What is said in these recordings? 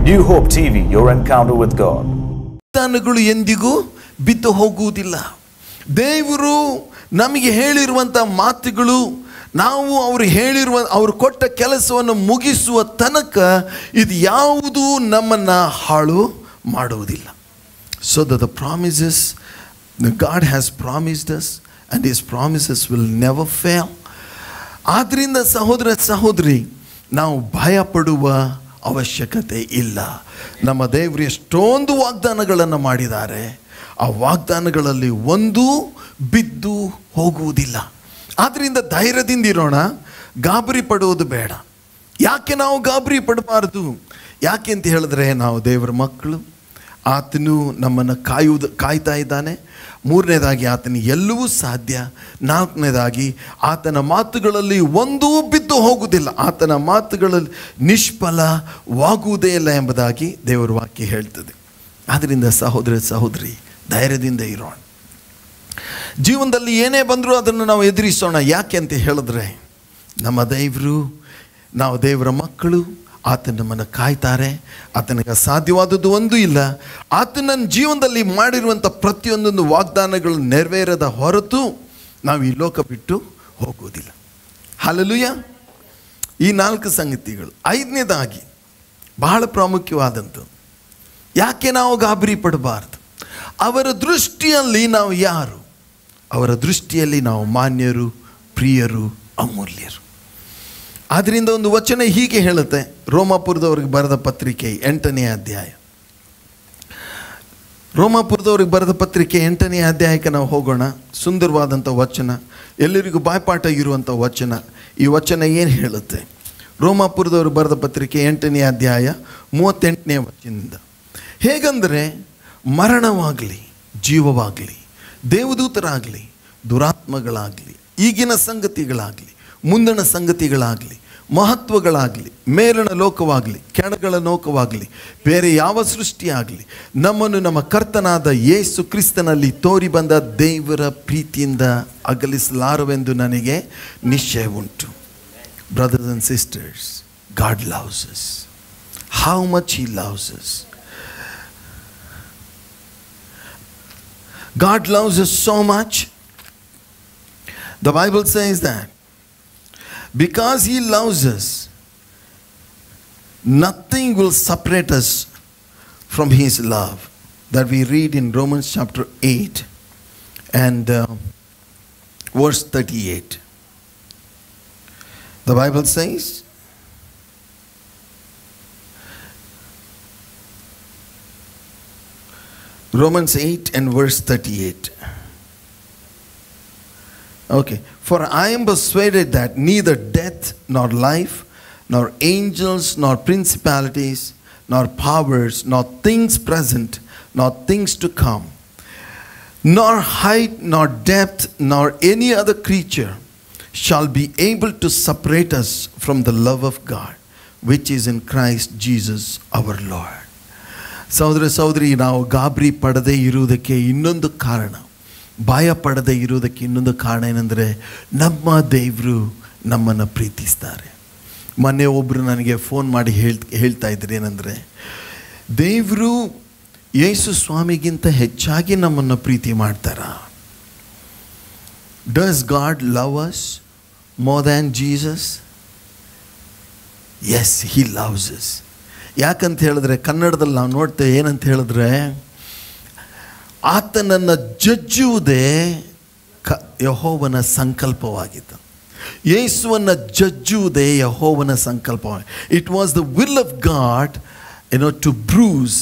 New Hope TV, your encounter with God. ವಾಗ್ದಾನಗಳು ಎಂದಿಗೂ ಬಿದ್ದು ಹೋಗುವುದಿಲ್ಲ ದೇವರು ನಮಗೆ ಹೇಳಿರುವಂಥ ಮಾತುಗಳು ನಾವು ಅವರು ಹೇಳಿರುವ ಅವರು ಕೊಟ್ಟ ಕೆಲಸವನ್ನು ಮುಗಿಸುವ ತನಕ ಇದು ಯಾವುದು ನಮ್ಮನ್ನು ಹಾಳು ಮಾಡುವುದಿಲ್ಲ so the promises God has promised us and his promises will never fail ಆದ್ದರಿಂದ ಸಹೋದರ ಸಹೋದರಿ ನಾವು ಭಯ ಪಡುವ ಅವಶ್ಯಕತೆ ಇಲ್ಲ ನಮ್ಮ ದೇವರು ಎಷ್ಟೊಂದು ವಾಗ್ದಾನಗಳನ್ನು ಮಾಡಿದ್ದಾರೆ ಆ ವಾಗ್ದಾನಗಳಲ್ಲಿ ಒಂದೂ ಬಿದ್ದು ಹೋಗುವುದಿಲ್ಲ ಆದ್ದರಿಂದ ಧೈರ್ಯದಿಂದ ಇರೋಣ ಗಾಬರಿ ಪಡುವುದು ಬೇಡ ಯಾಕೆ ನಾವು ಗಾಬರಿ ಪಡಬಾರ್ದು ಯಾಕೆ ಅಂತ ಹೇಳಿದ್ರೆ ನಾವು ದೇವರ ಮಕ್ಕಳು ಆತನು ನಮ್ಮನ್ನು ಕಾಯುವುದು ಕಾಯ್ತಾ ಇದ್ದಾನೆ ಮೂರನೇದಾಗಿ ಆತನ ಎಲ್ಲವೂ ಸಾಧ್ಯ ನಾಲ್ಕನೇದಾಗಿ ಆತನ ಮಾತುಗಳಲ್ಲಿ ಒಂದೂ ಬಿದ್ದು ಹೋಗುವುದಿಲ್ಲ ಆತನ ಮಾತುಗಳಲ್ಲಿ ನಿಷ್ಫಲವಾಗುವುದೇ ಇಲ್ಲ ಎಂಬುದಾಗಿ ದೇವರ ವಾಕ್ಯ ಹೇಳ್ತದೆ ಆದ್ದರಿಂದ ಸಹೋದರ ಸಹೋದರಿ ಧೈರ್ಯದಿಂದ ಇರೋಣ ಜೀವನದಲ್ಲಿ ಏನೇ ಬಂದರೂ ಅದನ್ನು ನಾವು ಎದುರಿಸೋಣ ಯಾಕೆ ಅಂತ ಹೇಳಿದ್ರೆ ನಮ್ಮ ದೇವರು ನಾವು ದೇವರ ಮಕ್ಕಳು ಆತ ನಮ್ಮನ್ನು ಕಾಯ್ತಾರೆ ಆತನಿಗೆ ಸಾಧ್ಯವಾದದ್ದು ಒಂದೂ ಇಲ್ಲ ಆತ ನನ್ನ ಜೀವನದಲ್ಲಿ ಮಾಡಿರುವಂಥ ಪ್ರತಿಯೊಂದೊಂದು ವಾಗ್ದಾನಗಳು ನೆರವೇರದ ಹೊರತು ನಾವು ಈ ಲೋಕ ಬಿಟ್ಟು ಹೋಗುವುದಿಲ್ಲ ಹಾಲಲುಯ ಈ ನಾಲ್ಕು ಸಂಗತಿಗಳು ಐದನೇದಾಗಿ ಬಹಳ ಪ್ರಾಮುಖ್ಯವಾದಂಥದ್ದು ಯಾಕೆ ನಾವು ಗಾಬರಿ ಪಡಬಾರ್ದು ಅವರ ದೃಷ್ಟಿಯಲ್ಲಿ ನಾವು ಯಾರು ಅವರ ದೃಷ್ಟಿಯಲ್ಲಿ ನಾವು ಮಾನ್ಯರು ಪ್ರಿಯರು ಅಮೂಲ್ಯರು ಆದ್ದರಿಂದ ಒಂದು ವಚನ ಹೀಗೆ ಹೇಳುತ್ತೆ ರೋಮಾಪುರದವ್ರಿಗೆ ಬರೆದ ಪತ್ರಿಕೆ ಎಂಟನೇ ಅಧ್ಯಾಯ ರೋಮಾಪುರದವ್ರಿಗೆ ಬರೆದ ಪತ್ರಿಕೆ ಎಂಟನೇ ಅಧ್ಯಾಯಕ್ಕೆ ನಾವು ಹೋಗೋಣ ಸುಂದರವಾದಂಥ ವಚನ ಎಲ್ಲರಿಗೂ ಬಾಯ್ಪಾಠ ಇರುವಂಥ ವಚನ ಈ ವಚನ ಏನು ಹೇಳುತ್ತೆ ರೋಮಾಪುರದವ್ರಿಗೆ ಬರೆದ ಪತ್ರಿಕೆ ಎಂಟನೇ ಅಧ್ಯಾಯ ಮೂವತ್ತೆಂಟನೇ ವಚನದಿಂದ ಹೇಗಂದರೆ ಮರಣವಾಗಲಿ ಜೀವವಾಗಲಿ ದೇವದೂತರಾಗಲಿ ದುರಾತ್ಮಗಳಾಗಲಿ ಈಗಿನ ಸಂಗತಿಗಳಾಗಲಿ ಮುಂದಿನ ಸಂಗತಿಗಳಾಗಲಿ ಮಹತ್ವಗಳಾಗಲಿ ಮೇಲಿನ ಲೋಕವಾಗಲಿ ಕೆಳಗಳ ಲೋಕವಾಗಲಿ ಬೇರೆ ಯಾವ ಸೃಷ್ಟಿಯಾಗಲಿ ನಮ್ಮನ್ನು ನಮ್ಮ ಕರ್ತನಾದ ಯೇಸು ಕ್ರಿಸ್ತನಲ್ಲಿ ತೋರಿ ಬಂದ ದೇವರ ಪ್ರೀತಿಯಿಂದ ಅಗಲಿಸಲಾರವೆಂದು ನನಗೆ ನಿಶ್ಚಯ ಉಂಟು brothers and sisters God loves us how much he loves us God loves us so much. The Bible says that because He loves us, nothing will separate us from His love. That we read in Romans chapter 8 and uh, verse 38. The Bible says, Romans 8 and verse 38. Okay. For I am persuaded that neither death nor life, nor angels, nor principalities, nor powers, nor things present, nor things to come, nor height, nor depth, nor any other creature shall be able to separate us from the love of God, which is in Christ Jesus our Lord. ಸಹೋದರ ಸಹೋದರಿ ನಾವು ಗಾಬರಿ ಪಡದೇ ಇರುವುದಕ್ಕೆ ಇನ್ನೊಂದು ಕಾರಣ ಭಯ ಪಡದೇ ಇರುವುದಕ್ಕೆ ಇನ್ನೊಂದು ಕಾರಣ ಏನಂದರೆ ನಮ್ಮ ದೇವರು ನಮ್ಮನ್ನು ಪ್ರೀತಿಸ್ತಾರೆ ಮೊನ್ನೆ ಒಬ್ಬರು ನನಗೆ ಫೋನ್ ಮಾಡಿ ಹೇಳ್ ಹೇಳ್ತಾ ಇದ್ರು ಏನಂದರೆ ದೇವರು ಯೇಸು ಸ್ವಾಮಿಗಿಂತ ಹೆಚ್ಚಾಗಿ ನಮ್ಮನ್ನು ಪ್ರೀತಿ ಮಾಡ್ತಾರ does God love us more than Jesus yes he loves us ಯಾಕಂತ ಹೇಳಿದ್ರೆ ಕನ್ನಡದಲ್ಲಿ ನಾವು ನೋಡ್ತೇವೆ ಏನಂತ ಹೇಳಿದ್ರೆ ಆತನನ್ನು ಜಜ್ಜುವುದೇ ಕ ಯಹೋವನ ಸಂಕಲ್ಪವಾಗಿತ್ತು ಯೇಸುವನ್ನು ಜಜ್ಜುವುದೇ ಯಹೋವನ ಸಂಕಲ್ಪ it was the will of God ಏನೋ ಟು ಬ್ರೂಸ್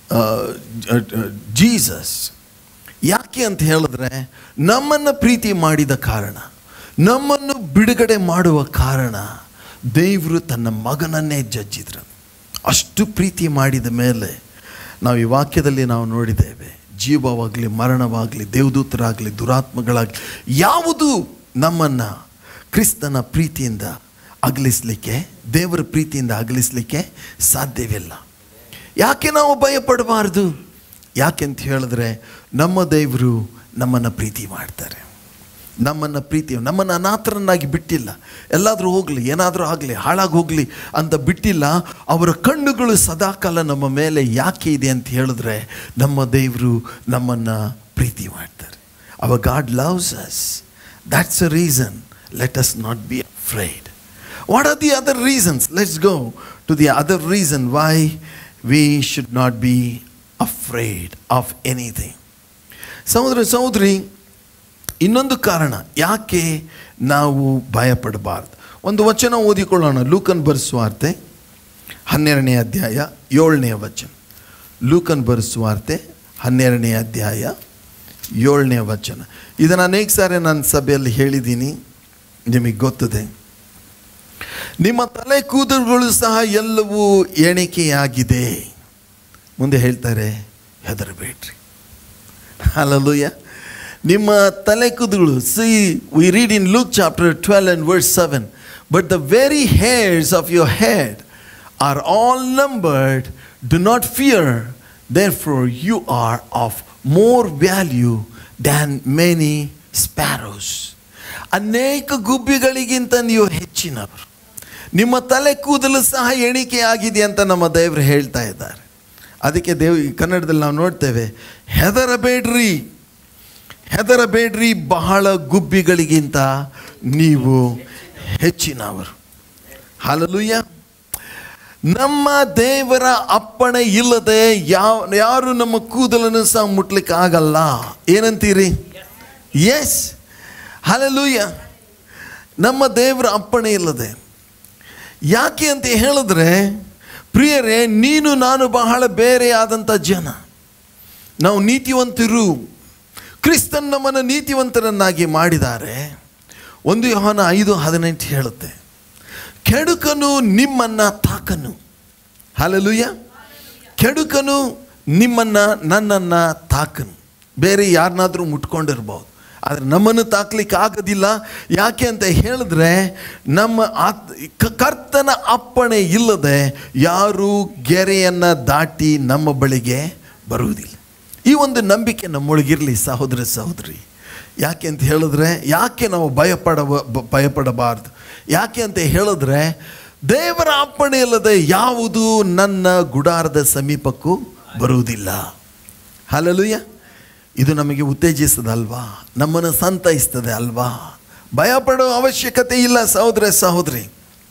ಜೀಸಸ್ ಯಾಕೆ ಅಂತ ಹೇಳಿದ್ರೆ ನಮ್ಮನ್ನು ಪ್ರೀತಿ ಮಾಡಿದ ಕಾರಣ ನಮ್ಮನ್ನು ಬಿಡುಗಡೆ ಮಾಡುವ ಕಾರಣ ದೇವರು ತನ್ನ ಮಗನನ್ನೇ ಜಜ್ಜಿದ್ರು ಅಷ್ಟು ಪ್ರೀತಿ ಮಾಡಿದ ಮೇಲೆ ನಾವು ಈ ವಾಕ್ಯದಲ್ಲಿ ನಾವು ನೋಡಿದ್ದೇವೆ ಜೀವವಾಗಲಿ ಮರಣವಾಗಲಿ ದೇವದೂತರಾಗಲಿ ದುರಾತ್ಮಗಳಾಗಲಿ ಯಾವುದು ನಮ್ಮನ್ನು ಕ್ರಿಸ್ತನ ಪ್ರೀತಿಯಿಂದ ಅಗಲಿಸಲಿಕ್ಕೆ ದೇವರ ಪ್ರೀತಿಯಿಂದ ಅಗಲಿಸಲಿಕ್ಕೆ ಸಾಧ್ಯವಿಲ್ಲ ಯಾಕೆ ನಾವು ಭಯಪಡಬಾರ್ದು ಯಾಕೆಂತ ಹೇಳಿದ್ರೆ ನಮ್ಮ ದೇವರು ನಮ್ಮನ್ನು ಪ್ರೀತಿ ಮಾಡ್ತಾರೆ ನಮ್ಮನ್ನು ಪ್ರೀತಿ ನಮ್ಮನ್ನು ಅನಾಥರನ್ನಾಗಿ ಬಿಟ್ಟಿಲ್ಲ ಎಲ್ಲಾದರೂ ಹೋಗಲಿ ಏನಾದರೂ ಆಗಲಿ ಹಾಳಾಗಿ ಹೋಗಲಿ ಅಂತ ಬಿಟ್ಟಿಲ್ಲ ಅವರ ಕಣ್ಣುಗಳು ಸದಾಕಾಲ ನಮ್ಮ ಮೇಲೆ ಯಾಕೆ ಇದೆ ಅಂತ ಹೇಳಿದ್ರೆ ನಮ್ಮ ದೇವರು ನಮ್ಮನ್ನು ಪ್ರೀತಿ ಮಾಡ್ತಾರೆ ಅವ God loves us that's a reason let us not be afraid. What are the other reasons? Let's go to the other reason why we should not be afraid of anything. ಸಹೋದರ ಸಹೋದರಿ ಇನ್ನೊಂದು ಕಾರಣ ಯಾಕೆ ನಾವು ಭಯಪಡಬಾರ್ದು ಒಂದು ವಚನ ಓದಿಕೊಳ್ಳೋಣ ಲೂಕನ್ ಬರೆಸುವಾರ್ತೆ ಹನ್ನೆರಡನೇ ಅಧ್ಯಾಯ ಏಳನೇ ವಚನ ಲೂಕನ್ ಬರೆಸುವಾರ್ತೆ ಹನ್ನೆರಡನೇ ಅಧ್ಯಾಯ ಏಳನೇ ವಚನ ಇದನ್ನು ಅನೇಕ ಸಾರಿ ನಾನು ಸಭೆಯಲ್ಲಿ ಹೇಳಿದ್ದೀನಿ ನಿಮಗೆ ಗೊತ್ತದೆ ನಿಮ್ಮ ತಲೆ ಕೂದಲುಗಳು ಸಹ ಎಲ್ಲವೂ ಎಣಿಕೆಯಾಗಿದೆ ಮುಂದೆ ಹೇಳ್ತಾರೆ ಹೆದರಬೇಡ್ರಿ ಹಲಲುಯ್ಯ ನಿಮ್ಮ ತಲೆ ಕೂದಲು see we read in Luke chapter twelve and verse seven but the very hairs of your head are all numbered do not fear therefore you are of more value than many sparrows ಅನೇಕ ಗುಬ್ಬಿಗಳಿಗಿಂತ ನೀವು ಹೆಚ್ಚಿನವರು ನಿಮ್ಮ ತಲೆ ಕೂದಲು ಸಹ ಎಣಿಕೆ ಆಗಿದೆ ಅಂತ ನಮ್ಮ ದೇವರು ಹೇಳ್ತಾ ಇದ್ದಾರೆ ಅದಕ್ಕೆ ದೇವ್ ಈ ಕನ್ನಡದಲ್ಲಿ ನಾವು ನೋಡ್ತೇವೆ ಹೆದರಬೇಡ್ರಿ ಹೆದರಬೇಡ್ರಿ ಬಹಳ ಗುಬ್ಬಿಗಳಿಗಿಂತ ನೀವು ಹೆಚ್ಚಿನವರು ಹಾಲಲುಯ್ಯ ನಮ್ಮ ದೇವರ ಅಪ್ಪಣೆ ಇಲ್ಲದೆ ಯಾವ ಯಾರು ನಮ್ಮ ಕೂದಲನ್ನು ಸಹ ಮುಟ್ಲಿಕ್ಕೆ ಆಗಲ್ಲ ಏನಂತೀರಿ ಎಸ್ ಹಾಲಲುಯ್ಯ ನಮ್ಮ ದೇವರ ಅಪ್ಪಣೆ ಇಲ್ಲದೆ ಯಾಕೆ ಅಂತ ಹೇಳಿದ್ರೆ ಪ್ರಿಯರೇ ನೀನು ನಾನು ಬಹಳ ಬೇರೆಯಾದಂಥ ಜನ ನಾವು ನೀತಿವಂತರು ಕ್ರಿಸ್ತನ್ ನಮ್ಮನ್ನು ನೀತಿವಂತರನ್ನಾಗಿ ಮಾಡಿದ್ದಾರೆ ಒಂದು ಯೋಹಾನ ಐದು ಹದಿನೆಂಟು ಹೇಳುತ್ತೆ ಕೆಡುಕನು ನಿಮ್ಮನ್ನು ತಾಕನು ಹಾಲಲುಯ್ಯ ಕೆಡುಕನು ನಿಮ್ಮನ್ನು ನನ್ನನ್ನು ತಾಕನು ಬೇರೆ ಯಾರನ್ನಾದರೂ ಮುಟ್ಕೊಂಡಿರ್ಬೋದು ಆದರೆ ನಮ್ಮನ್ನು ತಾಕ್ಲಿಕ್ಕೆ ಆಗೋದಿಲ್ಲ ಯಾಕೆ ಅಂತ ಹೇಳಿದ್ರೆ ನಮ್ಮ ಆತ್ ಕ- ಕರ್ತನ ಅಪ್ಪಣೆ ಇಲ್ಲದೆ ಯಾರೂ ಗೆರೆಯನ್ನು ದಾಟಿ ನಮ್ಮ ಬಳಿಗೆ ಬರುವುದಿಲ್ಲ ಈ ಒಂದು ನಂಬಿಕೆ ನಮ್ಮೊಳಗಿರಲಿ ಸಹೋದರ ಸಹೋದರಿ ಯಾಕೆ ಅಂತ ಹೇಳಿದ್ರೆ ಯಾಕೆ ನಾವು ಭಯಪಡ ಭಯಪಡಬಾರ್ದು ಯಾಕೆ ಅಂತ ಹೇಳಿದ್ರೆ ದೇವರ ಅಪ್ಪಣೆ ಇಲ್ಲದೆ ಯಾವುದು ನನ್ನ ಗುಡಾರದ ಸಮೀಪಕ್ಕೂ ಬರುವುದಿಲ್ಲ ಹಲಲುಯ್ಯ ಇದು ನಮಗೆ ಉತ್ತೇಜಿಸ್ತದಲ್ವಾ ನಮ್ಮನ್ನು ಸಂತೈಸ್ತದೆ ಅಲ್ವಾ ಭಯಪಡೋ ಅವಶ್ಯಕತೆ ಇಲ್ಲ ಸಹೋದರ ಸಹೋದರಿ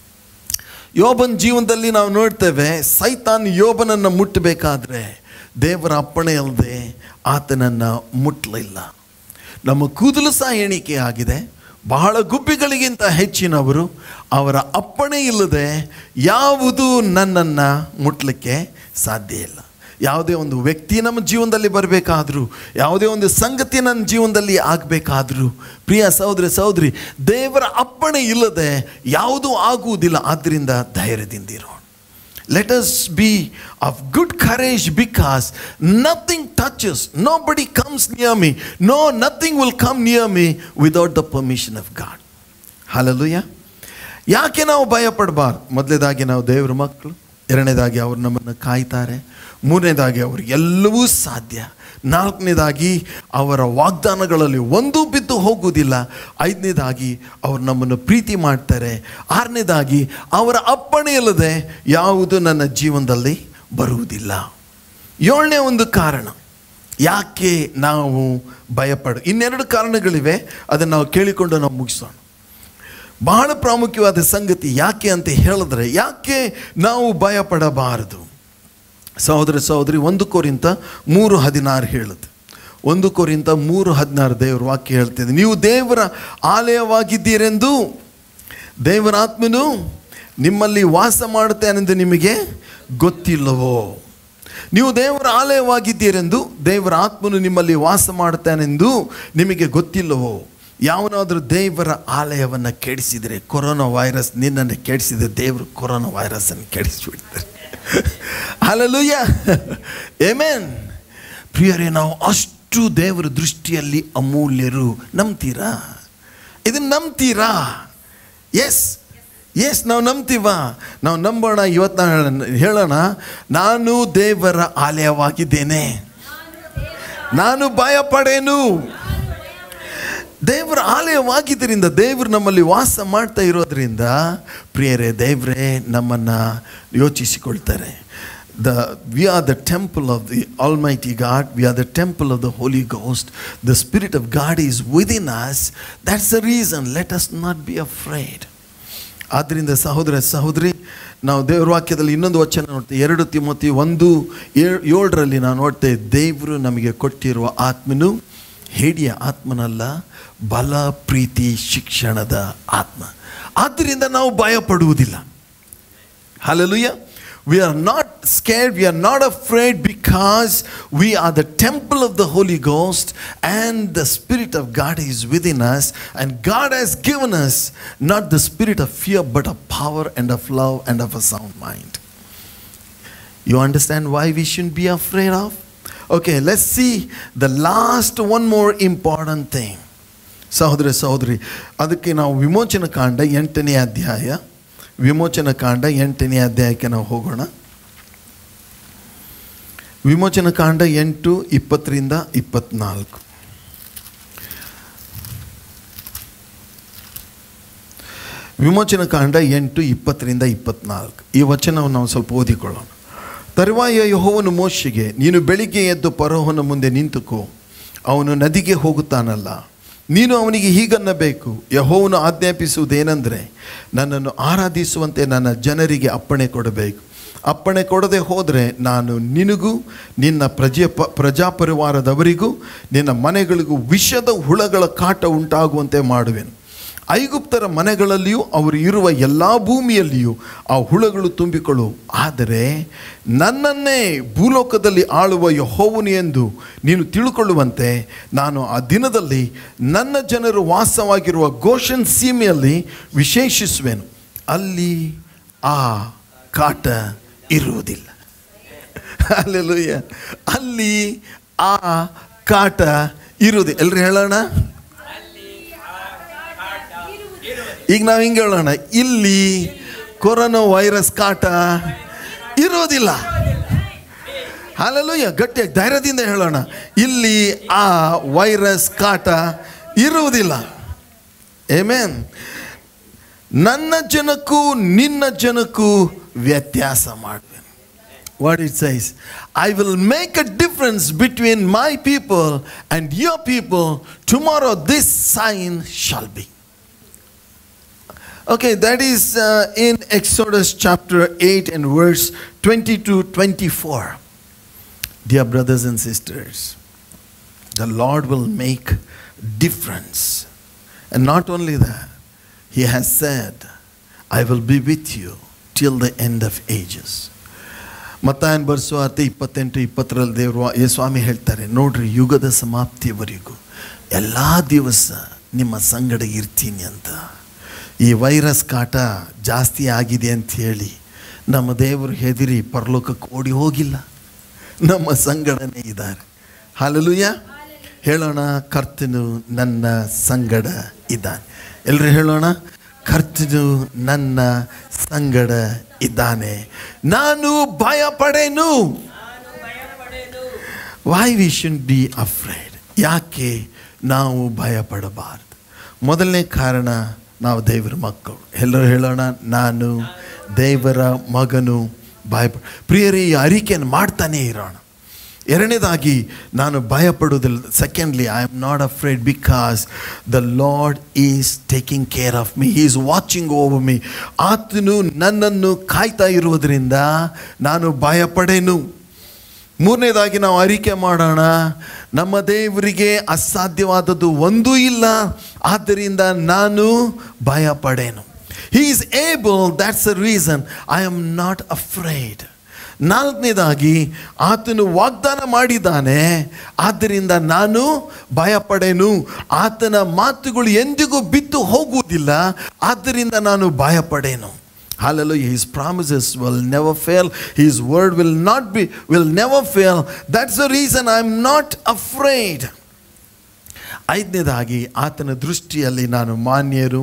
ಯೋಬನ ಜೀವನದಲ್ಲಿ ನಾವು ನೋಡ್ತೇವೆ ಸೈತಾನ್ ಯೋಬನನ್ನು ಮುಟ್ಟಬೇಕಾದ್ರೆ ದೇವರ ಅಪ್ಪಣೆ ಅಲ್ಲದೆ ಆತನನ್ನು ಮುಟ್ಟಲಿಲ್ಲ ನಮ್ಮ ಕೂದಲು ಸಹ ಎಣಿಕೆ ಆಗಿದೆ ಬಹಳ ಗುಬ್ಬಿಗಳಿಗಿಂತ ಹೆಚ್ಚಿನವರು ಅವರ ಅಪ್ಪಣೆ ಇಲ್ಲದೆ ಯಾವುದು ನನ್ನನ್ನು ಮುಟ್ಲಿಕ್ಕೆ ಸಾಧ್ಯ ಇಲ್ಲ ಯಾವುದೇ ಒಂದು ವ್ಯಕ್ತಿ ನಮ್ಮ ಜೀವನದಲ್ಲಿ ಬರಬೇಕಾದ್ರೂ ಯಾವುದೇ ಒಂದು ಸಂಗತಿ ನನ್ನ ಜೀವನದಲ್ಲಿ ಆಗಬೇಕಾದ್ರೂ ಪ್ರಿಯ ಸಹೋದರ ಸಹೋದರಿ ದೇವರ ಅಪ್ಪಣೆ ಇಲ್ಲದೆ ಯಾವುದೂ ಆಗುವುದಿಲ್ಲ ಆದ್ದರಿಂದ ಧೈರ್ಯದಿಂದಿರೋಣ let us be of good courage because nothing touches nobody comes near me no nothing will come near me without the permission of God ಹಾಲಲ್ಲೂಯ್ಯ ಯಾಕೆ ನಾವು ಭಯಪಡಬಾರ್ದು ಮೊದಲೇದಾಗಿ ನಾವು ದೇವರ ಮಕ್ಕಳು ಎರಡನೇದಾಗಿ ಅವರು ನಮ್ಮನ್ನು ಕಾಯ್ತಾರೆ ಮೂರನೇದಾಗಿ ಅವ್ರಿಗೆ ಎಲ್ಲವೂ ಸಾಧ್ಯ ನಾಲ್ಕನೇದಾಗಿ ಅವರ ವಾಗ್ದಾನಗಳಲ್ಲಿ ಒಂದೂ ಬಿದ್ದು ಹೋಗುವುದಿಲ್ಲ ಐದನೇದಾಗಿ ಅವರು ನಮ್ಮನ್ನು ಪ್ರೀತಿ ಮಾಡ್ತಾರೆ ಆರನೇದಾಗಿ ಅವರ ಅಪ್ಪಣೆ ಇಲ್ಲದೆ ಯಾವುದು ನನ್ನ ಜೀವನದಲ್ಲಿ ಬರುವುದಿಲ್ಲ ಏಳನೇ ಒಂದು ಕಾರಣ ಯಾಕೆ ನಾವು ಭಯಪಡ ಇನ್ನೆರಡು ಕಾರಣಗಳಿವೆ ಅದನ್ನು ನಾವು ಕೇಳಿಕೊಂಡು ನಾವು ಮುಗಿಸೋಣ ಬಹಳ ಪ್ರಾಮುಖ್ಯವಾದ ಸಂಗತಿ ಯಾಕೆ ಅಂತ ಹೇಳಿದ್ರೆ ಯಾಕೆ ನಾವು ಭಯಪಡಬಾರದು ಸಹೋದರ ಸಹೋದರಿ ಒಂದು ಕೋರಿಂತ ಮೂರು ಹದಿನಾರು ಹೇಳುತ್ತೆ ಒಂದು ಕೋರಿಂತ ಮೂರು ಹದಿನಾರು ದೇವರ ವಾಕ್ಯ ಹೇಳ್ತಿದೆ ನೀವು ದೇವರ ಆಲಯವಾಗಿದ್ದೀರೆಂದು ದೇವರ ಆತ್ಮನು ನಿಮ್ಮಲ್ಲಿ ವಾಸ ಮಾಡುತ್ತೇನೆಂದು ನಿಮಗೆ ಗೊತ್ತಿಲ್ಲವೋ ನೀವು ದೇವರ ಆಲಯವಾಗಿದ್ದೀರೆಂದು ದೇವರ ಆತ್ಮನು ನಿಮ್ಮಲ್ಲಿ ವಾಸ ಮಾಡುತ್ತಾನೆಂದು ನಿಮಗೆ ಗೊತ್ತಿಲ್ಲವೋ ಯಾವನಾದರೂ ದೇವರ ಆಲಯವನ್ನು ಕೆಡಿಸಿದರೆ ಕೊರೋನಾ ವೈರಸ್ ನಿನ್ನನ್ನು ಕೆಡಿಸಿದರೆ ದೇವರು ಕೊರೋನಾ ವೈರಸ್ಸನ್ನು ಕೆಡಿಸಿಬಿಡ್ತಾರೆ ಅಲ್ಲೂಯ್ಯ ಏಮೇನ್ ಪ್ರಿಯರೇ ನಾವು ಅಷ್ಟು ದೇವರ ದೃಷ್ಟಿಯಲ್ಲಿ ಅಮೂಲ್ಯರು ನಂಬ್ತೀರಾ ಇದನ್ನು ನಂಬ್ತೀರಾ ಎಸ್ ಎಸ್ ನಾವು ನಂಬ್ತೀವ ನಾವು ನಂಬೋಣ ಇವತ್ತು ನಾವು ಹೇಳೋಣ ಹೇಳೋಣ ನಾನು ದೇವರ ಆಲಯವಾಗಿದ್ದೇನೆ ನಾನು ಭಯ ಪಡೇನು ದೇವರ ಆಲಯವಾಗಿದ್ದರಿಂದ ದೇವರು ನಮ್ಮಲ್ಲಿ ವಾಸ ಮಾಡ್ತಾ ಇರೋದ್ರಿಂದ ಪ್ರಿಯರೇ ದೇವರೇ ನಮ್ಮನ್ನು ಯೋಚಿಸಿಕೊಳ್ತಾರೆ the we are the temple of the almighty God we are the temple of the Holy Ghost the spirit of God is within us that's the reason let us not be afraid ಆದ್ದರಿಂದ ಸಹೋದರ ಸಹೋದರಿ ನಾವು ದೇವರ ವಾಕ್ಯದಲ್ಲಿ ಇನ್ನೊಂದು ವಚನ ನೋಡ್ತೇವೆ ಎರಡು ತಿಮೋತಿ ಒಂದು ಏಳ್- ಏಳರಲ್ಲಿ ನಾವು ನೋಡ್ತೇವೆ ದೇವರು ನಮಗೆ ಕೊಟ್ಟಿರುವ ಆತ್ಮನು ಹೇಡಿಯ ಆತ್ಮನಲ್ಲ ಬಲ ಪ್ರೀತಿ ಶಿಕ್ಷಣದ ಆತ್ಮ ಆದ್ದರಿಂದ ನಾವು ಭಯ ಪಡುವುದಿಲ್ಲ Hallelujah. We are not scared, we are not afraid because we are the temple of the Holy Ghost and the Spirit of God is within us. And God has given us not the spirit of fear, but of power and of love and of a sound mind. You understand why we shouldn't be afraid of? Okay, let's see the last one more important thing. ಸಹೋದರ ಸಹೋದರಿ ಅದಕ್ಕೆ ನಾವು ವಿಮೋಚನ ಕಾಂಡ ಎಂಟನೇ ಅಧ್ಯಾಯ ವಿಮೋಚನ ಕಾಂಡ ಎಂಟನೇ ಅಧ್ಯಾಯಕ್ಕೆ ನಾವು ಹೋಗೋಣ ವಿಮೋಚನ ಕಾಂಡ ಎಂಟು ಇಪ್ಪತ್ತರಿಂದ ಇಪ್ಪತ್ನಾಲ್ಕು ವಿಮೋಚನ ಕಾಂಡ ಎಂಟು ಇಪ್ಪತ್ತರಿಂದ ಇಪ್ಪತ್ನಾಲ್ಕು ಈ ವಚನವನ್ನು ನಾವು ಸ್ವಲ್ಪ ಓದಿಕೊಳ್ಳೋಣ ತರುವಾಯ ಯಹೋವನು ಮೋಶೆಗೆ ನೀನು ಬೆಳಿಗ್ಗೆ ಎದ್ದು ಪರೋಹನ ಮುಂದೆ ನಿಂತುಕೋ ಅವನು ನದಿಗೆ ಹೋಗುತ್ತಾನಲ್ಲ ನೀನು ಅವನಿಗೆ ಹೀಗನ್ನಬೇಕು ಯಹೋವನು ಆಜ್ಞಾಪಿಸುವುದೇನೆಂದರೆ ನನ್ನನ್ನು ಆರಾಧಿಸುವಂತೆ ನನ್ನ ಜನರಿಗೆ ಅಪ್ಪಣೆ ಕೊಡಬೇಕು ಅಪ್ಪಣೆ ಕೊಡದೆ ಹೋದರೆ ನಾನು ನಿನಗೂ ನಿನ್ನ ಪ್ರಜೆ ಪ ಪ್ರಜಾಪರಿವಾರದವರಿಗೂ ನಿನ್ನ ಮನೆಗಳಿಗೂ ವಿಷದ ಹುಳಗಳ ಕಾಟ ಉಂಟಾಗುವಂತೆ ಮಾಡುವೆನು ಐಗುಪ್ತರ ಮನೆಗಳಲ್ಲಿಯೂ ಅವರು ಇರುವ ಎಲ್ಲ ಭೂಮಿಯಲ್ಲಿಯೂ ಆ ಹುಳಗಳು ತುಂಬಿಕೊಳ್ಳು ಆದರೆ ನನ್ನನ್ನೇ ಭೂಲೋಕದಲ್ಲಿ ಆಳುವ ಯಹೋವನು ಎಂದು ನೀನು ತಿಳುಕೊಳ್ಳುವಂತೆ ನಾನು ಆ ದಿನದಲ್ಲಿ ನನ್ನ ಜನರು ವಾಸವಾಗಿರುವ ಗೋಷನ್ ಸೀಮೆಯಲ್ಲಿ ವಿಶೇಷಿಸುವೆನು ಅಲ್ಲಿ ಆ ಕಾಟ ಇರುವುದಿಲ್ಲ ಅಲ್ಲೆಲ್ಲೂಯ್ಯ ಅಲ್ಲಿ ಆ ಕಾಟ ಇರುವುದಿಲ್ಲ ಎಲ್ರು ಹೇಳೋಣ ಈಗ ನಾವು ಹಿಂಗೆ ಹೇಳೋಣ ಇಲ್ಲಿ ಕೊರೋನಾ ವೈರಸ್ ಕಾಟ ಇರೋದಿಲ್ಲ ಹಾಲಲ್ಲೂಯ್ಯ ಗಟ್ಟಿಯಾಗಿ ಧೈರ್ಯದಿಂದ ಹೇಳೋಣ ಇಲ್ಲಿ ಆ ವೈರಸ್ ಕಾಟ ಇರುವುದಿಲ್ಲ ಏಮೇನ್ ನನ್ನ ಜನಕ್ಕೂ ನಿನ್ನ ಜನಕ್ಕೂ ವ್ಯತ್ಯಾಸ ಮಾಡುವೆನು what it says I will make a difference between my people and your people tomorrow this sign shall be Okay, that is uh, in Exodus chapter 8 and verse 20 to 24. Dear brothers and sisters, the Lord will make difference. And not only that, He has said, I will be with you till the end of ages. ಮತ್ತಾಯನ್ ಬರ್ಸುವಾರ್ತೆ ಇಪ್ಪತ್ತೆಂಟು ಇಪ್ಪತ್ತರಲ್ಲಿ ದೇವರು ಯೇ ಸ್ವಾಮಿ ಹೇಳ್ತಾರೆ ನೋಡ್ರಿ ಯುಗದ ಸಮಾಪ್ತಿಯವರೆಗೂ ಎಲ್ಲ ದಿವಸ ನಿಮ್ಮ ಸಂಗಡ ಇರ್ತೀನಿ ಅಂತ ಈ ವೈರಸ್ ಕಾಟ ಜಾಸ್ತಿ ಆಗಿದೆ ಅಂತ ಹೇಳಿ ನಮ್ಮ ದೇವರು ಹೆದರಿ ಪರಲೋಕಕ್ಕೆ ಓಡಿ ಹೋಗಿಲ್ಲ ನಮ್ಮ ಸಂಗಡನೇ ಇದ್ದಾರೆ ಹಾಲಲುಯ್ಯ ಹೇಳೋಣ ಕರ್ತನು ನನ್ನ ಸಂಗಡ ಇದ್ದಾನೆ ಎಲ್ಲರೂ ಹೇಳೋಣ ಕರ್ತನು ನನ್ನ ಸಂಗಡ ಇದ್ದಾನೆ ನಾನು ಭಯ ಪಡೆನು why we should be afraid ಯಾಕೆ ನಾವು ಭಯ ಪಡಬಾರ್ದು ಮೊದಲನೇ ಕಾರಣ ನಾವು ದೇವರ ಮಕ್ಕಳು ಎಲ್ಲರೂ ಹೇಳೋಣ ನಾನು ದೇವರ ಮಗನು ಭಯ ಪ್ರಿಯರೇ ಈ ಅರಿಕೆಯನ್ನು ಮಾಡ್ತಾನೇ ಇರೋಣ ಎರಡನೇದಾಗಿ ನಾನು ಭಯಪಡುವುದಿಲ್ಲ secondly I am not afraid because the Lord is taking care of me is watching over me ಆತನು ನನ್ನನ್ನು ಕಾಯ್ತಾ ಇರುವುದರಿಂದ ನಾನು ಭಯಪಡೆನು ಮೂರನೇದಾಗಿ ನಾವು ಅರಿಕೆ ಮಾಡೋಣ ನಮ್ಮ ದೇವರಿಗೆ ಅಸಾಧ್ಯವಾದದ್ದು ಒಂದೂ ಇಲ್ಲ ಆದ್ದರಿಂದ ನಾನು ಭಯ ಪಡೇನು he is able that's a reason I am not afraid ನಾಲ್ಕನೇದಾಗಿ ಆತನು ವಾಗ್ದಾನ ಮಾಡಿದ್ದಾನೆ ಆದ್ದರಿಂದ ನಾನು ಭಯಪಡೆನು ಆತನ ಮಾತುಗಳು ಎಂದಿಗೂ ಬಿದ್ದು ಹೋಗುವುದಿಲ್ಲ ಆದ್ದರಿಂದ ನಾನು ಭಯಪಡೇನು Hallelujah. His promises will never fail. His word will not be, will never fail. That's the reason I'm not afraid. ಐದನೇದಾಗಿ ಆತನ ದೃಷ್ಟಿಯಲ್ಲಿ ನಾನು ಮಾನ್ಯರು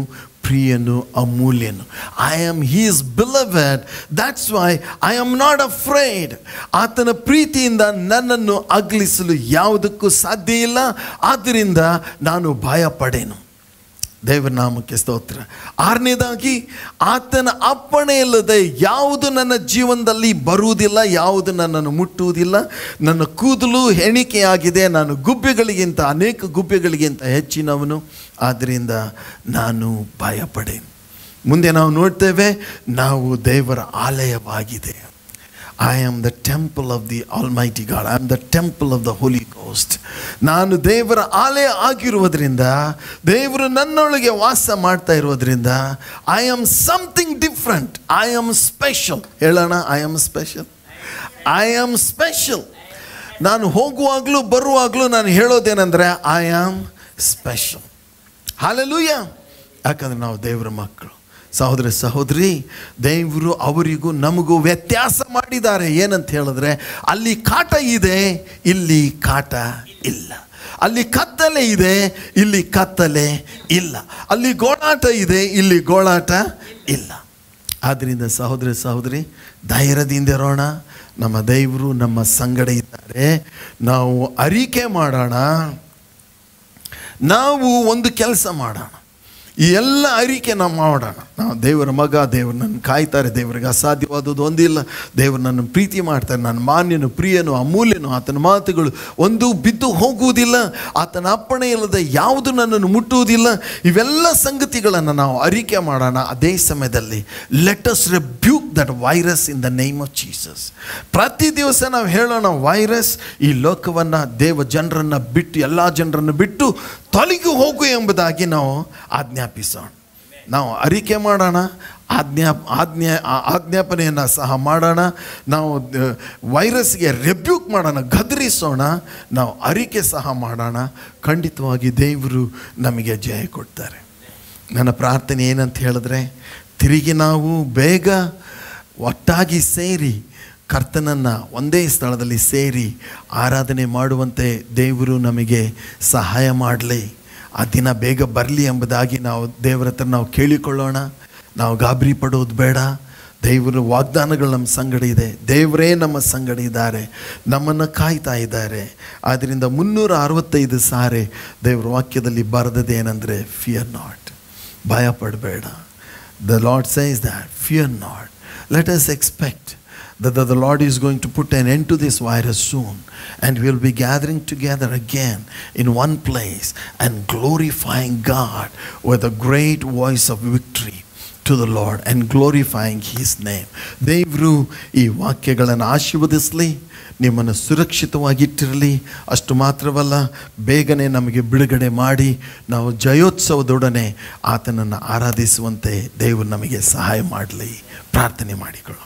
ಪ್ರಿಯನು ಅಮೂಲ್ಯನು I am his beloved that's why I am not afraid ಆತನ ಪ್ರೀತಿಯಿಂದ ನನ್ನನ್ನು ಅಗ್ಲಿಸಲು ಯಾವುದಕ್ಕೂ ಸಾಧ್ಯ ಇಲ್ಲ ಆದ್ದರಿಂದ ನಾನು ಭಯ ಪಡೇನು ದೇವರ ನಾಮಕ್ಕೆ ಸ್ತೋತ್ರ ಆರನೇದಾಗಿ ಆತನ ಅಪ್ಪಣೆ ಇಲ್ಲದೆ ಯಾವುದು ನನ್ನ ಜೀವನದಲ್ಲಿ ಬರುವುದಿಲ್ಲ ಯಾವುದು ನನ್ನನ್ನು ಮುಟ್ಟುವುದಿಲ್ಲ ನನ್ನ ಕೂದಲು ಹೆಣಿಕೆಯಾಗಿದೆ ನಾನು ಗುಬ್ಬೆಗಳಿಗಿಂತ ಅನೇಕ ಗುಬ್ಬೆಗಳಿಗಿಂತ ಹೆಚ್ಚಿನವನು ಆದ್ದರಿಂದ ನಾನು ಭಯಪಡೇನು ಮುಂದೆ ನಾವು ನೋಡ್ತೇವೆ ನಾವು ದೇವರ ಆಲಯವಾಗಿದೆ I am the temple of the almighty God I am the temple of the Holy Ghost ನಾನು ದೇವರ ಆಲಯ ಆಗಿರುವುದರಿಂದ ದೇವರು ನನ್ನೊಳಗೆ ವಾಸ ಮಾಡ್ತಾ ಇರೋದ್ರಿಂದ I am something different I am special ಹೇಳೋಣ I am special I am special ನಾನು ಹೋಗುವಾಗಲೂ ಬರುವಾಗಲೂ ನಾನು ಹೇಳೋದೇನೆಂದರೆ ಐ ಆಮ್ ಸ್ಪೆಷಲ್ ಹಾಲೆಲೂಯ ಯಾಕಂದ್ರೆ ನಾವು ದೇವರ ಮಕ್ಕಳು ಸಹೋದರ ಸಹೋದರಿ ದೇವರು ಅವರಿಗೂ ನಮಗೂ ವ್ಯತ್ಯಾಸ ಮಾಡಿದ್ದಾರೆ ಏನಂತ ಹೇಳಿದ್ರೆ ಅಲ್ಲಿ ಕಾಟ ಇದೆ ಇಲ್ಲಿ ಕಾಟ ಇಲ್ಲ ಅಲ್ಲಿ ಕತ್ತಲೆ ಇದೆ ಇಲ್ಲಿ ಕತ್ತಲೆ ಇಲ್ಲ ಅಲ್ಲಿ ಗೋಳಾಟ ಇದೆ ಇಲ್ಲಿ ಗೋಳಾಟ ಇಲ್ಲ ಆದ್ದರಿಂದ ಸಹೋದರ ಸಹೋದರಿ ಧೈರ್ಯದಿಂದ ಇರೋಣ ನಮ್ಮ ದೇವರು ನಮ್ಮ ಸಂಗಡ ಇದ್ದಾರೆ ನಾವು ಅರಿಕೆ ಮಾಡೋಣ ನಾವು ಒಂದು ಕೆಲಸ ಮಾಡೋಣ ಈ ಎಲ್ಲ ಅರಿಕೆ ನಾವು ಮಾಡೋಣ ನಾವು ದೇವರ ಮಗ ದೇವರು ನನ್ನ ಕಾಯ್ತಾರೆ ದೇವರಿಗೆ ಅಸಾಧ್ಯವಾದದ್ದು ಒಂದಿಲ್ಲ ದೇವರು ನನ್ನ ಪ್ರೀತಿ ಮಾಡ್ತಾರೆ ನನ್ನ ಮಾನ್ಯನು ಪ್ರಿಯನು ಅಮೂಲ್ಯನು ಆತನ ಮಾತುಗಳು ಒಂದು ಬಿದ್ದು ಹೋಗುವುದಿಲ್ಲ ಆತನ ಅಪ್ಪಣೆ ಇಲ್ಲದೆ ಯಾವುದು ನನ್ನನ್ನು ಮುಟ್ಟುವುದಿಲ್ಲ ಇವೆಲ್ಲ ಸಂಗತಿಗಳನ್ನು ನಾವು ಅರಿಕೆ ಮಾಡೋಣ ಅದೇ ಸಮಯದಲ್ಲಿ let us rebuke that virus in the name of Jesus ಪ್ರತಿ ದಿವಸ ನಾವು ಹೇಳೋಣ ವೈರಸ್ ಈ ಲೋಕವನ್ನು ದೇವ ಜನರನ್ನು ಬಿಟ್ಟು ಎಲ್ಲ ಜನರನ್ನು ಬಿಟ್ಟು ತೊಲಗಿ ಹೋಗು ಎಂಬುದಾಗಿ ನಾವು ಆಜ್ಞಾಪಿಸೋಣ ನಾವು ಅರಿಕೆ ಮಾಡೋಣ ಆಜ್ಞಾ ಆಜ್ಞಾ ಆ- ಆಜ್ಞಾಪನೆಯನ್ನು ಸಹ ಮಾಡೋಣ ನಾವು ದ- ವೈರಸ್ಗೆ ರೆಬ್ಯೂಕ್ ಮಾಡೋಣ ಗದರಿಸೋಣ ನಾವು ಅರಿಕೆ ಸಹ ಮಾಡೋಣ ಖಂಡಿತವಾಗಿ ದೇವರು ನಮಗೆ ಜಯ ಕೊಡ್ತಾರೆ ನನ್ನ ಪ್ರಾರ್ಥನೆ ಏನಂತ ಹೇಳಿದ್ರೆ ತಿರುಗಿ ನಾವು ಬೇಗ ಒಟ್ಟಾಗಿ ಸೇರಿ ಕರ್ತನನ್ನು ಒಂದೇ ಸ್ಥಳದಲ್ಲಿ ಸೇರಿ ಆರಾಧನೆ ಮಾಡುವಂತೆ ದೇವರು ನಮಗೆ ಸಹಾಯ ಮಾಡಲಿ ಆ ದಿನ ಬೇಗ ಬರಲಿ ಎಂಬುದಾಗಿ ನಾವು ದೇವರ ಹತ್ರ ನಾವು ಕೇಳಿಕೊಳ್ಳೋಣ ನಾವು ಗಾಬರಿ ಪಡೋದು ಬೇಡ ದೇವರ ವಾಗ್ದಾನಗಳು ನಮ್ಮ ಸಂಗಡ ಇದೆ ದೇವರೇ ನಮ್ಮ ಸಂಗಡ ಇದ್ದಾರೆ ನಮ್ಮನ್ನು ಕಾಯ್ತಾ ಇದ್ದಾರೆ ಆದ್ದರಿಂದ ಮುನ್ನೂರ ಅರವತ್ತೈದು ಸಾರಿ ದೇವರ ವಾಕ್ಯದಲ್ಲಿ ಬರೆದದ್ದು ಏನಂದರೆ ಫಿಯರ್ ನಾಟ್ ಭಯ ಪಡಬೇಡ the Lord says that fear not let us expect that the, the Lord is going to put an end to this virus soon and we'll be gathering together again in one place and glorifying God with a great voice of victory to the Lord and glorifying His name. ದೇವರು ಈ ವಾಕ್ಯಗಳನ್ನು ಆಶೀರ್ವದಿಸಲಿ ನಿಮ್ಮನ್ನು ಸುರಕ್ಷಿತವಾಗಿಟ್ಟಿರಲಿ ಅಷ್ಟು ಮಾತ್ರವಲ್ಲ ಬೇಗನೆ ನಮಗೆ ಬಿಡುಗಡೆ ಮಾಡಿ ನಾವು ಜಯೋತ್ಸವದೊಡನೆ ಆತನನ್ನು ಆರಾಧಿಸುವಂತೆ ದೇವರು ನಮಗೆ ಸಹಾಯ ಮಾಡಲಿ ಪ್ರಾರ್ಥನೆ ಮಾಡಿಕೊಳ್ಳೋಣ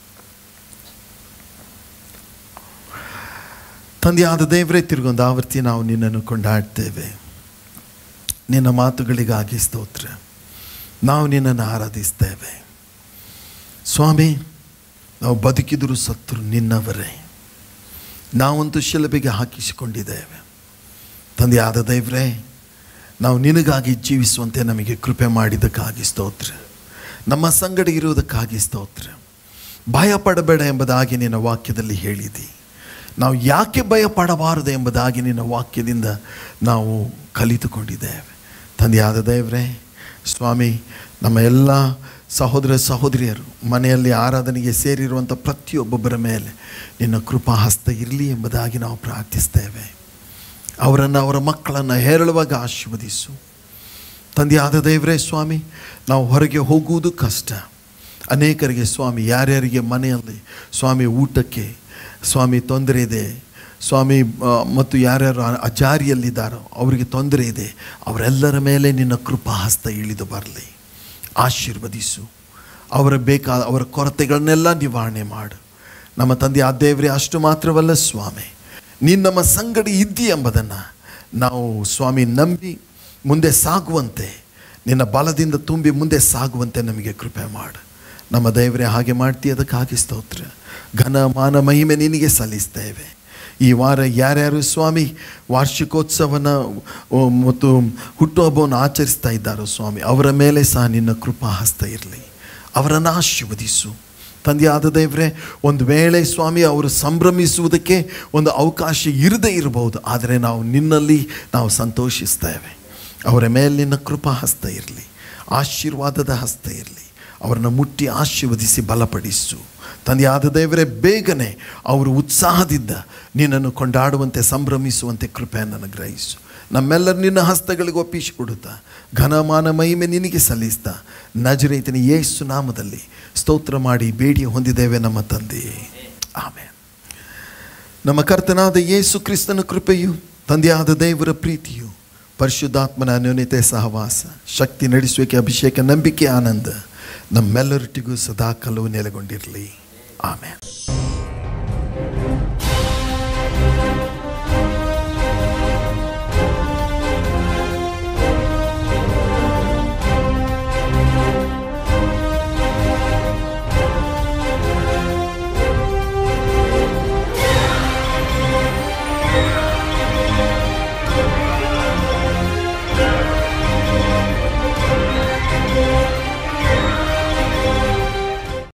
ತಂದೆಯಾದ ದೇವರೇ ತಿರುಗೊಂದು ಆವರ್ತಿ ನಾವು ನಿನ್ನನ್ನು ಕೊಂಡಾಡ್ತೇವೆ ನಿನ್ನ ಮಾತುಗಳಿಗಾಗಿ ಸ್ತೋತ್ರ ನಾವು ನಿನ್ನನ್ನು ಆರಾಧಿಸ್ತೇವೆ ಸ್ವಾಮಿ ನಾವು ಬದುಕಿದರೂ ಸತ್ರು ನಿನ್ನವರೇ ನಾವಂತೂ ಶಿಲಬೆಗೆ ಹಾಕಿಸಿಕೊಂಡಿದ್ದೇವೆ ತಂದೆಯಾದ ದೇವರೇ ನಾವು ನಿನಗಾಗಿ ಜೀವಿಸುವಂತೆ ನಮಗೆ ಕೃಪೆ ಮಾಡಿದ್ದಕ್ಕಾಗಿ ಸ್ತೋತ್ರ ನಮ್ಮ ಸಂಗಡ ಇರುವುದಕ್ಕಾಗಿ ಸ್ತೋತ್ರ ಭಯ ಪಡಬೇಡ ಎಂಬುದಾಗಿ ನಿನ್ನ ವಾಕ್ಯದಲ್ಲಿ ಹೇಳಿದಿ ನಾವು ಯಾಕೆ ಭಯ ಪಡಬಾರದು ಎಂಬುದಾಗಿ ನಿನ್ನ ವಾಕ್ಯದಿಂದ ನಾವು ಕಲಿತುಕೊಂಡಿದ್ದೇವೆ ತಂದೆಯಾದ ದೇವರೇ ಸ್ವಾಮಿ ನಮ್ಮ ಎಲ್ಲ ಸಹೋದರ ಸಹೋದರಿಯರು ಮನೆಯಲ್ಲಿ ಆರಾಧನೆಗೆ ಸೇರಿರುವಂಥ ಪ್ರತಿಯೊಬ್ಬೊಬ್ಬರ ಮೇಲೆ ನಿನ್ನ ಕೃಪಾ ಹಸ್ತ ಇರಲಿ ಎಂಬುದಾಗಿ ನಾವು ಪ್ರಾರ್ಥಿಸ್ತೇವೆ ಅವರನ್ನು ಅವರ ಮಕ್ಕಳನ್ನು ಹೇರಳುವಾಗ ಆಶೀರ್ವದಿಸು ತಂದೆಯಾದ ದೇವರೇ ಸ್ವಾಮಿ ನಾವು ಹೊರಗೆ ಹೋಗುವುದು ಕಷ್ಟ ಅನೇಕರಿಗೆ ಸ್ವಾಮಿ ಯಾರ್ಯಾರಿಗೆ ಮನೆಯಲ್ಲಿ ಸ್ವಾಮಿ ಊಟಕ್ಕೆ ಸ್ವಾಮಿ ತೊಂದರೆ ಇದೆ ಸ್ವಾಮಿ ಆ, ಮತ್ತು ಯಾರ್ಯಾರು ಅ- ಅಜಾರಿಯಲ್ಲಿದ್ದಾರೋ ಅವರಿಗೆ ತೊಂದರೆ ಇದೆ ಅವರೆಲ್ಲರ ಮೇಲೆ ನಿನ್ನ ಕೃಪಾ ಹಸ್ತ ಇಳಿದು ಬರಲಿ ಆಶೀರ್ವದಿಸು ಅವರ ಬೇಕಾದ ಅವರ ಕೊರತೆಗಳನ್ನೆಲ್ಲ ನಿವಾರಣೆ ಮಾಡು ನಮ್ಮ ತಂದೆ ಆ ದೇವರೇ ಅಷ್ಟು ಮಾತ್ರವಲ್ಲ ಸ್ವಾಮಿ ನೀನು ನಮ್ಮ ಸಂಗಡ ಇದ್ದಿ ಎಂಬುದನ್ನು ನಾವು ಸ್ವಾಮಿ ನಂಬಿ ಮುಂದೆ ಸಾಗುವಂತೆ ನಿನ್ನ ಬಲದಿಂದ ತುಂಬಿ ಮುಂದೆ ಸಾಗುವಂತೆ ನಮಗೆ ಕೃಪೆ ಮಾಡು ನಮ್ಮ ದೇವರೇ ಹಾಗೆ ಮಾಡ್ತೀಯ ಅದಕ್ಕಾಗಿ ಸ್ತೋತ್ರ ಘನ ಮಾನ ಮಹಿಮೆ ನಿನಗೆ ಸಲ್ಲಿಸ್ತೇವೆ ಈ ವಾರ ಯಾರ್ಯಾರು ಸ್ವಾಮಿ ವಾರ್ಷಿಕೋತ್ಸವನ ಓ, ಮತ್ತು ಹುಟ್ಟುಹಬ್ಬವನ್ನು ಆಚರಿಸ್ತಾ ಇದ್ದಾರೋ ಸ್ವಾಮಿ ಅವರ ಮೇಲೆ ಸಹ ನಿನ್ನ ಕೃಪಾ ಹಸ್ತ ಇರಲಿ ಅವರನ್ನು ಆಶೀರ್ವದಿಸು ತಂದೆಯಾದ ದೇವರೇ ಒಂದು ವೇಳೆ ಸ್ವಾಮಿ ಅವರು ಸಂಭ್ರಮಿಸುವುದಕ್ಕೆ ಒಂದು ಅವಕಾಶ ಇರದೇ ಇರಬಹುದು ಆದರೆ ನಾವು ನಿನ್ನಲ್ಲಿ ನಾವು ಸಂತೋಷಿಸ್ತೇವೆ ಅವರ ಮೇಲೆ ನಿನ್ನ ಕೃಪಾ ಹಸ್ತ ಇರಲಿ ಆಶೀರ್ವಾದದ ಹಸ್ತ ಇರಲಿ ಅವರನ್ನು ಮುಟ್ಟಿ ಆಶೀರ್ವದಿಸಿ ಬಲಪಡಿಸು ತಂದೆಯಾದ ದೇವರೇ ಬೇಗನೆ ಅವರು ಉತ್ಸಾಹದಿಂದ ನಿನ್ನನ್ನು ಕೊಂಡಾಡುವಂತೆ ಸಂಭ್ರಮಿಸುವಂತೆ ಕೃಪೆಯನ್ನು ಅನುಗ್ರಹಿಸು ನಮ್ಮೆಲ್ಲರ ನಿನ್ನ ಹಸ್ತಗಳಿಗೆ ಒಪ್ಪಿಸಿಕೊಡುತ್ತಾ ಘನಮಾನ ಮಹಿಮೆ ನಿನಗೆ ಸಲ್ಲಿಸ್ತಾ ನಜರೇತನ ಯೇಸು ನಾಮದಲ್ಲಿ ಸ್ತೋತ್ರ ಮಾಡಿ ಬೇಡಿ ಹೊಂದಿದ್ದೇವೆ ನಮ್ಮ ತಂದೆಯೇ ಆಮೇಲೆ ನಮ್ಮ ಕರ್ತನಾದ ಯೇಸು ಕ್ರಿಸ್ತನ ಕೃಪೆಯು ತಂದೆಯಾದ ದೇವರ ಪ್ರೀತಿಯು ಪರಿಶುದ್ಧಾತ್ಮನ ಅನ್ಯೋನ್ಯತೆ ಸಹವಾಸ ಶಕ್ತಿ ನಡೆಸುವಿಕೆ ಅಭಿಷೇಕ ನಂಬಿಕೆ ಆನಂದ ನಮ್ಮೆಲ್ಲರೊಟ್ಟಿಗೂ ಸದಾ ಕಲವು ನೆಲೆಗೊಂಡಿರಲಿ ಆಮೇಲೆ